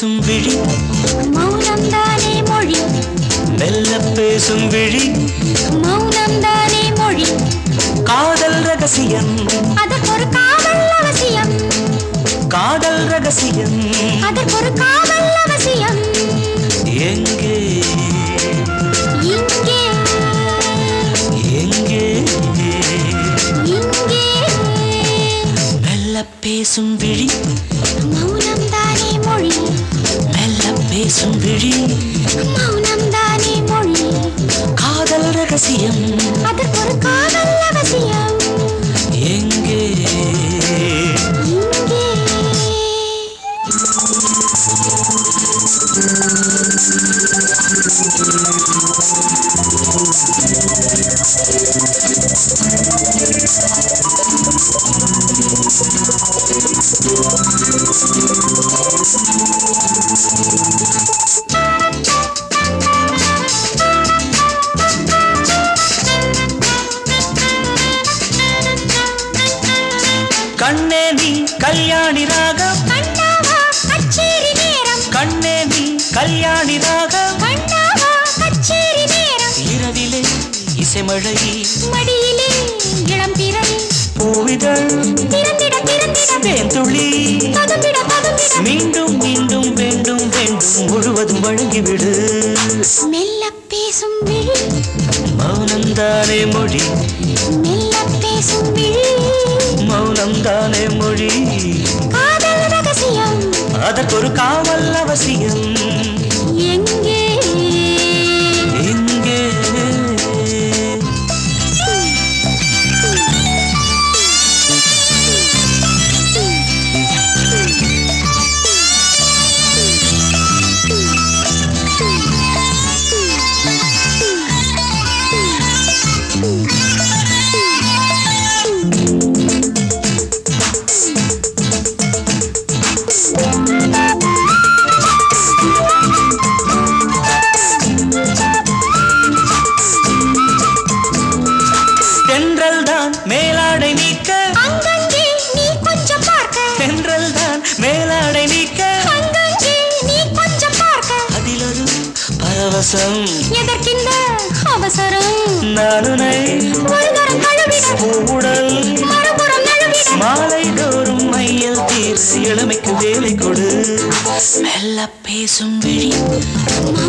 பேசும் விழி மௌனம் தானே மொழி மெல்ல பேசும் விழி மௌனம் தானே மொழி காதல் ரகசியம் அதற்கொரு காதல் அவசியம் காதல் ரகசியம் அதற்கொரு காதல் அவசியம் எங்கே இங்கே எங்கே இங்கே மெல்ல பேசும் விழி மௌனம் தானே மொழி மெல்ல பேசும் விழி மௌனம் தானே மொழி காதல் ரகசியம் அதற்கொரு காதல் அவசியம் எங்கே இங்கே கண்ணே நீ கல்யாணி ராகம் கண்ணாவா கச்சேரி நேரம் கண்ணே நீ கல்யாணி ராகம் கண்ணாவா கச்சேரி நேரம் இரவிலே இசைமழை மடியிலே இளம் திரை பூவிதழ் திறந்திட திறந்திட தேன்துளி பதும்பிட பதும்பிட மீண்டும் மீண்டும் வேண்டும் வேண்டும் முழுவதும் வழங்கிவிடு மெல்ல பேசும் விழி மௌனம்தானே மொழி மெல்ல பேசும் விழி மௌனம்தானே மொழி காதல் ரகசியம் அதற்கொரு காவல் அவசியம் எங்கே எங்கே தென்றல் தான் மேலாடை நீக்க அங்கங்கே நீ கொஞ்சம் பார்க்க தென்றல் தான் மேலாடை நீக்க அங்கங்கே நீ கொஞ்சம் பார்க்க அதிலொரு பரவசம் எதற்கிந்த அவசரம் நானுனை ஒரு தரம் கழுவிட பூவுடல் மறுபுறம் நழுவிட மாலை தோறும் மையல் தீர் இளமைக்கு வேலை கொடு மெல்ல பேசும் விழி